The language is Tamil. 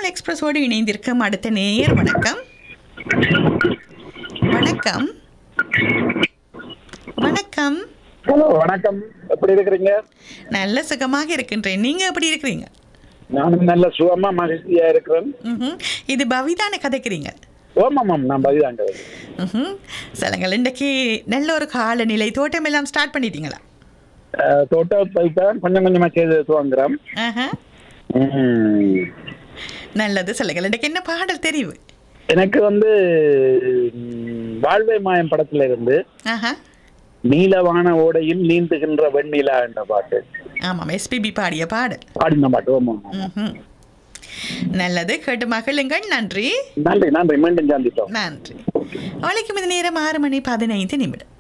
தமிழ் எக்ஸ்பிரஸோடு இணைந்திருக்கும் அடுத்த நேயர் வணக்கம் வணக்கம் வணக்கம் ஹலோ வணக்கம் எப்படி இருக்கிறீங்க நல்ல சுகமாக இருக்கின்றேன் நீங்க எப்படி இருக்கிறீங்க நானும் நல்ல சுகமா மகிழ்ச்சியா இருக்கிறேன் ம்ஹும். இது பவிதான கதைக்கிறீங்க ஓமாமாம் நான் பதிதாங்க ம்ஹும். சொல்லுங்கள் இன்றைக்கு நல்ல ஒரு காலநிலை தோட்டம் எல்லாம் ஸ்டார்ட் பண்ணிட்டீங்களா தோட்டம் பயிர்தான் கொஞ்சம் கொஞ்சமா செய்து துவங்குறோம் ஆஹா. ம். நல்லது சொல்லுங்கள் இன்றைக்கு என்ன பாடல் தெரிவு எனக்கு வந்து ம், வாழ்வை மாயம் படத்துல இருந்து ஆஹா நீலவான ஓடையில் நீந்துகின்ற வெண்ணிலா என்ற பாட்டு ஆமாம் எஸ்பிபி பாடிய பாடல் பாடின பாட்டு ஓமா ம்ஹும். நல்லது கேட்டு மகிழுங்கள் நன்றி நன்றி நன்றி மீண்டும் சந்திப்போம் நன்றி அவளைக்கும் இது நேரம் ஆறு மணி பதினைந்து நிமிடம்